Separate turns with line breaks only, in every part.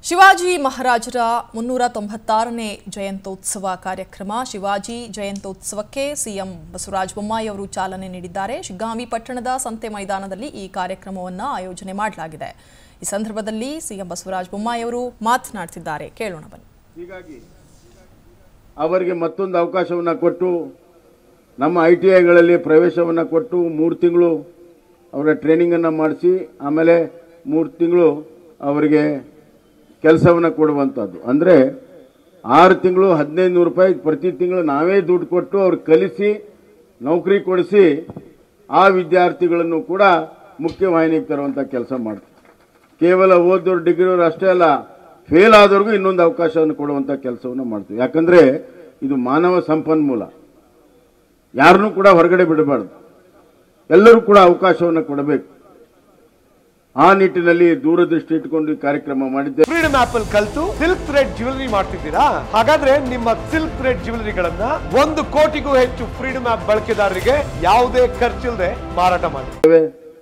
ಶಿವಾಜಿ ಮಹಾರಾಜರ ಮುನ್ನೂರ ತೊಂಬತ್ತಾರನೇ ಜಯಂತ್ಯೋತ್ಸವ ಕಾರ್ಯಕ್ರಮ ಶಿವಾಜಿ ಜಯಂತ್ಯೋತ್ಸವಕ್ಕೆ ಸಿಎಂ ಬಸವರಾಜ ಬೊಮ್ಮಾಯಿ ಅವರು ಚಾಲನೆ ನೀಡಿದ್ದಾರೆ ಶಿಗ್ಗಾಂವಿ ಪಟ್ಟಣದ ಸಂತೆ ಮೈದಾನದಲ್ಲಿ ಈ ಕಾರ್ಯಕ್ರಮವನ್ನು ಆಯೋಜನೆ ಮಾಡಲಾಗಿದೆ ಈ ಸಂದರ್ಭದಲ್ಲಿ ಸಿಎಂ ಬಸವರಾಜ ಬೊಮ್ಮಾಯಿ ಅವರು ಮಾತನಾಡ್ತಿದ್ದಾರೆ ಕೇಳೋಣ ಬನ್ನಿ
ಹೀಗಾಗಿ ಅವರಿಗೆ ಮತ್ತೊಂದು ಅವಕಾಶವನ್ನು ಕೊಟ್ಟು ನಮ್ಮ ಐ ಟಿ ಐಗಳಲ್ಲಿ ಪ್ರವೇಶವನ್ನು ಕೊಟ್ಟು ಮೂರು ತಿಂಗಳು ಅವರ ಟ್ರೈನಿಂಗನ್ನು ಮಾಡಿಸಿ ಆಮೇಲೆ ಮೂರು ತಿಂಗಳು ಅವರಿಗೆ ಕೆಲಸವನ್ನು ಕೊಡುವಂಥದ್ದು ಅಂದರೆ ಆರು ತಿಂಗಳು ಹದಿನೈದು ನೂರು ರೂಪಾಯಿ ಪ್ರತಿ ತಿಂಗಳು ನಾವೇ ದುಡ್ಡು ಕೊಟ್ಟು ಅವ್ರಿಗೆ ಕಲಿಸಿ ನೌಕರಿ ಕೊಡಿಸಿ ಆ ವಿದ್ಯಾರ್ಥಿಗಳನ್ನು ಕೂಡ ಮುಖ್ಯವಾಹಿನಿಗೆ ತರುವಂಥ ಕೆಲಸ ಮಾಡ್ತೀವಿ ಕೇವಲ ಓದೋರು ಡಿಗ್ರಿಯವರು ಅಷ್ಟೇ ಅಲ್ಲ ಫೇಲ್ ಆದವ್ರಿಗೂ ಇನ್ನೊಂದು ಅವಕಾಶವನ್ನು ಕೊಡುವಂಥ ಕೆಲಸವನ್ನು ಮಾಡ್ತೀವಿ ಯಾಕಂದರೆ ಇದು ಮಾನವ ಸಂಪನ್ಮೂಲ ಯಾರನ್ನೂ ಕೂಡ ಹೊರಗಡೆ ಬಿಡಬಾರ್ದು ಎಲ್ಲರೂ ಕೂಡ ಅವಕಾಶವನ್ನು ಕೊಡಬೇಕು ಆ ನಿಟ್ಟಿನಲ್ಲಿ ದೂರದೃಷ್ಟಿ ಇಟ್ಕೊಂಡು ಈ ಕಾರ್ಯಕ್ರಮ ಮಾಡಿದ್ದೆ
ಫ್ರೀಡಮ್ ಆಪ್ ಅಲ್ಲಿ ಕಲ್ತು ಸಿಲ್ಕ್ ಥ್ರೆಡ್ ಜ್ಯುವೆಲರಿ ಮಾಡ್ತಿದ್ದೀರಾ ಹಾಗಾದ್ರೆ ನಿಮ್ಮ ಸಿಲ್ಕ್ ಥ್ರೆಡ್ ಜ್ಯುವೆಲರಿಗಳನ್ನ ಒಂದು ಕೋಟಿಗೂ ಹೆಚ್ಚು ಫ್ರೀಡಮ್ ಆಪ್ ಬಳಕೆದಾರರಿಗೆ ಯಾವುದೇ ಖರ್ಚಿಲ್ಲದೆ ಮಾರಾಟ ಮಾಡಿ
ಇದ್ದೇವೆ.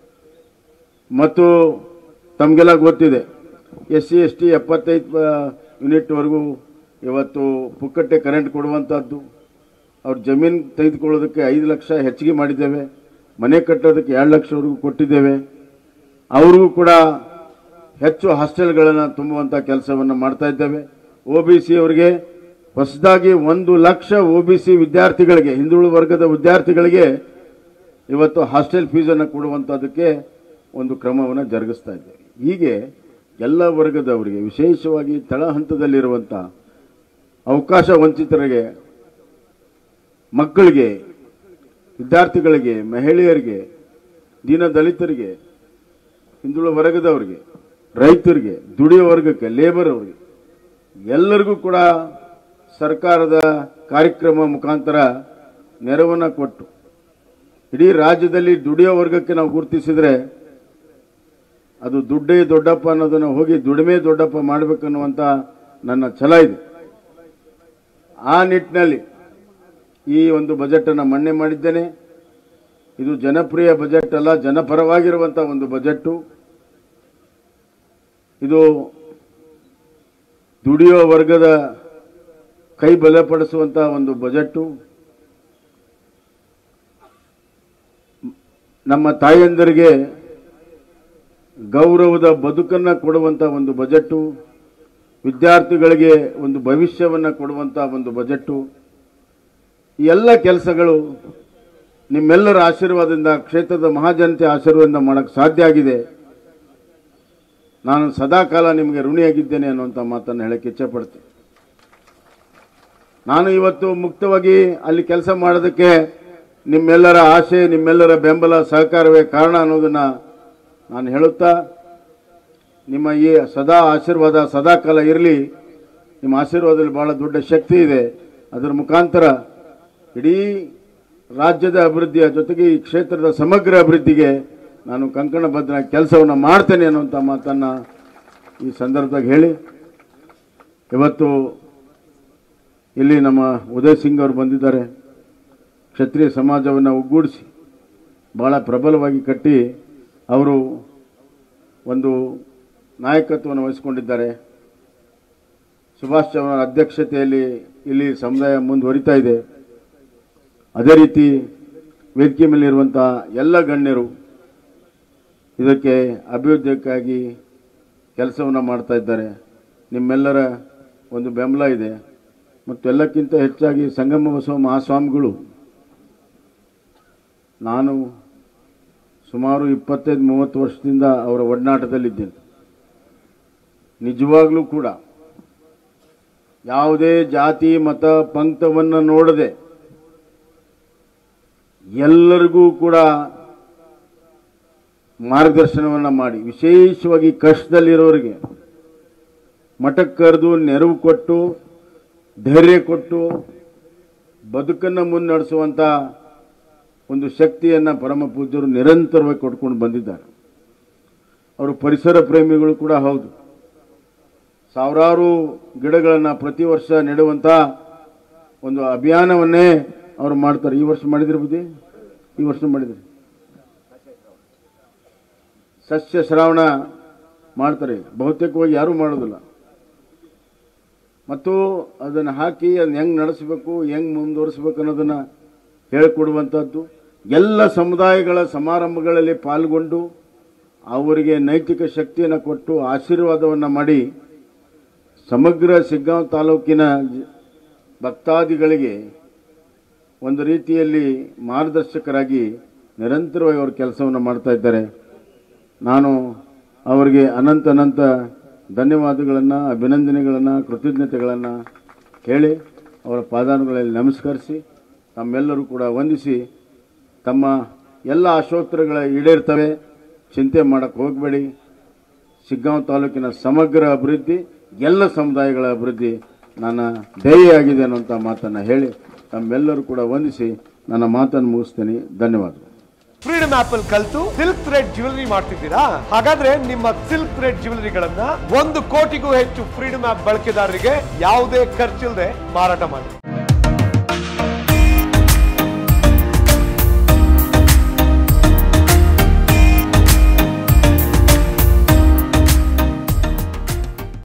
ಮತ್ತು ತಮಗೆಲ್ಲ ಗೊತ್ತಿದೆ ಎಸ್ ಸಿ ಎಸ್ ಟಿ ಎಪ್ಪತ್ತೈದು ಯೂನಿಟ್ವರೆಗೂ ಇವತ್ತು ಪುಕ್ಕಟ್ಟೆ ಕರೆಂಟ್ ಕೊಡುವಂಥದ್ದು ಅವ್ರ ಜಮೀನು ತೆಗೆದುಕೊಳ್ಳೋದಕ್ಕೆ ಐದು ಲಕ್ಷ ಹೆಚ್ಚಿಗೆ ಮಾಡಿದ್ದೇವೆ ಮನೆ ಕಟ್ಟೋದಕ್ಕೆ ಎರಡು ಲಕ್ಷವರೆಗೂ ಕೊಟ್ಟಿದ್ದೇವೆ ಅವ್ರಿಗೂ ಕೂಡ ಹೆಚ್ಚು ಹಾಸ್ಟೆಲ್ಗಳನ್ನು ತುಂಬುವಂಥ ಕೆಲಸವನ್ನು ಮಾಡ್ತಾ ಇದ್ದೇವೆ ಒ ಬಿ ಸಿ ಅವರಿಗೆ ಹೊಸದಾಗಿ ಒಂದು ಲಕ್ಷ ಒ ಬಿ ಸಿ ವಿದ್ಯಾರ್ಥಿಗಳಿಗೆ ಹಿಂದುಳಿದ ವರ್ಗದ ವಿದ್ಯಾರ್ಥಿಗಳಿಗೆ ಇವತ್ತು ಹಾಸ್ಟೆಲ್ ಫೀಸನ್ನು ಕೊಡುವಂಥದ್ದಕ್ಕೆ ಒಂದು ಕ್ರಮವನ್ನು ಜರುಗಿಸ್ತಾ ಇದ್ದೇವೆ ಹೀಗೆ ಎಲ್ಲ ವರ್ಗದವರಿಗೆ ವಿಶೇಷವಾಗಿ ತಳ ಹಂತದಲ್ಲಿರುವಂಥ ಅವಕಾಶ ವಂಚಿತರಿಗೆ ಮಕ್ಕಳಿಗೆ ವಿದ್ಯಾರ್ಥಿಗಳಿಗೆ ಮಹಿಳೆಯರಿಗೆ ದೀನ ದಲಿತರಿಗೆ ಹಿಂದುಳಿದ ವರ್ಗದವರಿಗೆ ರೈತರಿಗೆ ದುಡಿಯೋ ವರ್ಗಕ್ಕೆ ಲೇಬರ್ ಅವರಿಗೆ ಎಲ್ಲರಿಗೂ ಕೂಡ ಸರ್ಕಾರದ ಕಾರ್ಯಕ್ರಮ ಮುಖಾಂತರ ನೆರವನ್ನು ಕೊಟ್ಟು ಇಡೀ ರಾಜ್ಯದಲ್ಲಿ ದುಡಿಯೋ ವರ್ಗಕ್ಕೆ ನಾವು ಗುರುತಿಸಿದ್ರೆ ಅದು ದುಡ್ಡೇ ದೊಡ್ಡಪ್ಪ ಅನ್ನೋದನ್ನು ಹೋಗಿ ದುಡಿಮೆ ದೊಡ್ಡಪ್ಪ ಮಾಡಬೇಕನ್ನುವಂಥ ನನ್ನ ಛಲ ಇದೆ ಆ ನಿಟ್ಟಿನಲ್ಲಿ ಈ ಒಂದು ಬಜೆಟನ್ನು ಮಣ್ಣೆ ಮಾಡಿದ್ದೇನೆ ಇದು ಜನಪ್ರಿಯ ಬಜೆಟ್ ಅಲ್ಲ ಜನಪರವಾಗಿರುವಂಥ ಒಂದು ಬಜೆಟ್ಟು ಇದು ದುಡಿಯೋ ವರ್ಗದ ಕೈ ಬಲಪಡಿಸುವಂಥ ಒಂದು ಬಜೆಟ್ಟು ನಮ್ಮ ತಾಯಂದರಿಗೆ ಗೌರವದ ಬದುಕನ್ನು ಕೊಡುವಂಥ ಒಂದು ಬಜೆಟ್ಟು ವಿದ್ಯಾರ್ಥಿಗಳಿಗೆ ಒಂದು ಭವಿಷ್ಯವನ್ನು ಕೊಡುವಂಥ ಒಂದು ಬಜೆಟ್ಟು ಈ ಎಲ್ಲ ಕೆಲಸಗಳು ನಿಮ್ಮೆಲ್ಲರ ಆಶೀರ್ವಾದದಿಂದ ಕ್ಷೇತ್ರದ ಮಹಾಜನತೆ ಆಶೀರ್ವಾದದಿಂದ ಮಾಡೋಕ್ಕೆ ಸಾಧ್ಯ ಆಗಿದೆ ನಾನು ಸದಾಕಾಲ ನಿಮಗೆ ಋಣಿಯಾಗಿದ್ದೇನೆ ಅನ್ನುವಂಥ ಮಾತನ್ನು ಹೇಳಕ್ಕೆ ಇಚ್ಛೆಪಡ್ತೀನಿ ನಾನು ಇವತ್ತು ಮುಕ್ತವಾಗಿ ಅಲ್ಲಿ ಕೆಲಸ ಮಾಡೋದಕ್ಕೆ ನಿಮ್ಮೆಲ್ಲರ ಆಶೆ ನಿಮ್ಮೆಲ್ಲರ ಬೆಂಬಲ ಸಹಕಾರವೇ ಕಾರಣ ಅನ್ನೋದನ್ನ ನಾನು ಹೇಳುತ್ತಾ ನಿಮ್ಮ ಈ ಸದಾ ಆಶೀರ್ವಾದ ಸದಾಕಾಲ ಇರಲಿ ನಿಮ್ಮ ಆಶೀರ್ವಾದದಲ್ಲಿ ಬಹಳ ದೊಡ್ಡ ಶಕ್ತಿ ಇದೆ ಅದರ ಮುಖಾಂತರ ಇಡೀ ರಾಜ್ಯದ ಅಭಿವೃದ್ಧಿಯ ಜೊತೆಗೆ ಈ ಕ್ಷೇತ್ರದ ಸಮಗ್ರ ಅಭಿವೃದ್ಧಿಗೆ ನಾನು ಕಂಕಣಬದ್ಧ ಕೆಲಸವನ್ನು ಮಾಡ್ತೇನೆ ಅನ್ನುವಂಥ ಮಾತನ್ನು ಈ ಸಂದರ್ಭದಾಗ ಹೇಳಿ ಇವತ್ತು ಇಲ್ಲಿ ನಮ್ಮ ಉದಯ್ ಸಿಂಗ್ ಅವರು ಬಂದಿದ್ದಾರೆ ಕ್ಷತ್ರಿಯ ಸಮಾಜವನ್ನು ಒಗ್ಗೂಡಿಸಿ ಬಹಳ ಪ್ರಬಲವಾಗಿ ಕಟ್ಟಿ ಅವರು ಒಂದು ನಾಯಕತ್ವವನ್ನು ವಹಿಸಿಕೊಂಡಿದ್ದಾರೆ ಸುಭಾಷ್ ಚೌಹಾಣ್ ಅಧ್ಯಕ್ಷತೆಯಲ್ಲಿ ಇಲ್ಲಿ ಸಮುದಾಯ ಮುಂದುವರಿತಾ ಇದೆ ಅದೇ ರೀತಿ ವೇದಿಕೆ ಮೇಲಿರುವಂಥ ಎಲ್ಲ ಗಣ್ಯರು ಇದಕ್ಕೆ ಅಭಿವೃದ್ಧಿಯಕ್ಕಾಗಿ ಕೆಲಸವನ್ನು ಮಾಡ್ತಾ ಇದ್ದಾರೆ ನಿಮ್ಮೆಲ್ಲರ ಒಂದು ಬೆಂಬಲ ಇದೆ ಮತ್ತು ಎಲ್ಲಕ್ಕಿಂತ ಹೆಚ್ಚಾಗಿ ಸಂಗಮ ಬಸವ ಮಹಾಸ್ವಾಮಿಗಳು ನಾನು ಸುಮಾರು ಇಪ್ಪತ್ತೈದು ಮೂವತ್ತು ವರ್ಷದಿಂದ ಅವರ ಒಡನಾಟದಲ್ಲಿದ್ದೇನೆ ನಿಜವಾಗ್ಲೂ ಕೂಡ ಯಾವುದೇ ಜಾತಿ ಮತ ಪಂಕ್ತವನ್ನು ನೋಡದೆ ಎಲ್ಲರಿಗೂ ಕೂಡ ಮಾರ್ಗದರ್ಶನವನ್ನು ಮಾಡಿ ವಿಶೇಷವಾಗಿ ಕಷ್ಟದಲ್ಲಿರೋರಿಗೆ ಮಠಕ್ಕೆ ಕರೆದು ನೆರವು ಕೊಟ್ಟು ಧೈರ್ಯ ಕೊಟ್ಟು ಬದುಕನ್ನು ಮುನ್ನಡೆಸುವಂಥ ಒಂದು ಶಕ್ತಿಯನ್ನು ಪರಮ ಪೂಜ್ಯರು ನಿರಂತರವಾಗಿ ಕೊಟ್ಕೊಂಡು ಬಂದಿದ್ದಾರೆ ಅವರು ಪರಿಸರ ಪ್ರೇಮಿಗಳು ಕೂಡ ಹೌದು ಸಾವಿರಾರು ಗಿಡಗಳನ್ನು ಪ್ರತಿ ವರ್ಷ ನೆಡುವಂಥ ಒಂದು ಅಭಿಯಾನವನ್ನೇ ಅವರು ಮಾಡ್ತಾರೆ ಈ ವರ್ಷ ಮಾಡಿದ್ರೆ ಬುದ್ಧಿ ಈ ವರ್ಷ ಮಾಡಿದ್ರು ಸಸ್ಯ ಶ್ರಾವಣ ಮಾಡ್ತಾರೆ ಬಹುತೇಕವಾಗಿ ಯಾರೂ ಮಾಡೋದಿಲ್ಲ ಮತ್ತು ಅದನ್ನು ಹಾಕಿ ಅದನ್ನ ಹೆಂಗೆ ನಡೆಸಬೇಕು ಹೆಂಗೆ ಮುಂದುವರಿಸ್ಬೇಕು ಅನ್ನೋದನ್ನು ಹೇಳಿಕೊಡುವಂಥದ್ದು ಎಲ್ಲ ಸಮುದಾಯಗಳ ಸಮಾರಂಭಗಳಲ್ಲಿ ಪಾಲ್ಗೊಂಡು ಅವರಿಗೆ ನೈತಿಕ ಶಕ್ತಿಯನ್ನು ಕೊಟ್ಟು ಆಶೀರ್ವಾದವನ್ನು ಮಾಡಿ ಸಮಗ್ರ ಶಿಗ್ಗಾಂವ್ ತಾಲೂಕಿನ ಜ- ಭಕ್ತಾದಿಗಳಿಗೆ ಒಂದು ರೀತಿಯಲ್ಲಿ ಮಾರ್ಗದರ್ಶಕರಾಗಿ ನಿರಂತರವಾಗಿ ಅವರು ಕೆಲಸವನ್ನು ಮಾಡ್ತಾ ಇದ್ದಾರೆ ನಾನು ಅವರಿಗೆ ಅನಂತ ಅನಂತ ಧನ್ಯವಾದಗಳನ್ನು ಅಭಿನಂದನೆಗಳನ್ನು ಕೃತಜ್ಞತೆಗಳನ್ನು ಹೇಳಿ ಅವರ ಪಾದಾನುಗಳಲ್ಲಿ ನಮಸ್ಕರಿಸಿ ತಮ್ಮೆಲ್ಲರೂ ಕೂಡ ವಂದಿಸಿ ತಮ್ಮ ಎಲ್ಲ ಆಶೋತ್ತರಗಳ ಈಡೇರ್ತವೆ ಚಿಂತೆ ಮಾಡಕ್ಕೆ ಹೋಗಬೇಡಿ ಶಿಗ್ಗಾಂವ್ ತಾಲೂಕಿನ ಸಮಗ್ರ ಅಭಿವೃದ್ಧಿ ಎಲ್ಲ ಸಮುದಾಯಗಳ ಅಭಿವೃದ್ಧಿ ನನ್ನ ಧ್ಯೇಯಾಗಿದೆ ಅನ್ನುವಂಥ ಮಾತನ್ನು ಹೇಳಿ ತಮ್ಮೆಲ್ಲರೂ ಕೂಡ ವಂದಿಸಿ ನನ್ನ ಮಾತನ್ನು ಮುಗಿಸ್ತೇನೆ ಧನ್ಯವಾದಗಳು
ಫ್ರೀಡಮ್ ಆಪ್ ಅಲ್ಲಿ ಕಲ್ತು ಸಿಲ್ಕ್ ಥ್ರೆಡ್ ಜ್ಯುವೆಲರಿ ಮಾಡ್ತಿದ್ದೀರಾ ಹಾಗಾದ್ರೆ ನಿಮ್ಮ ಸಿಲ್ಕ್ ಥ್ರೆಡ್ ಜ್ಯುವೆಲರಿಗಳನ್ನ ಒಂದು ಕೋಟಿಗೂ ಹೆಚ್ಚು ಫ್ರೀಡಮ್ ಆಪ್ ಬಳಕೆದಾರರಿಗೆ ಯಾವುದೇ ಖರ್ಚಿಲ್ಲದೆ ಮಾರಾಟ ಮಾಡಿ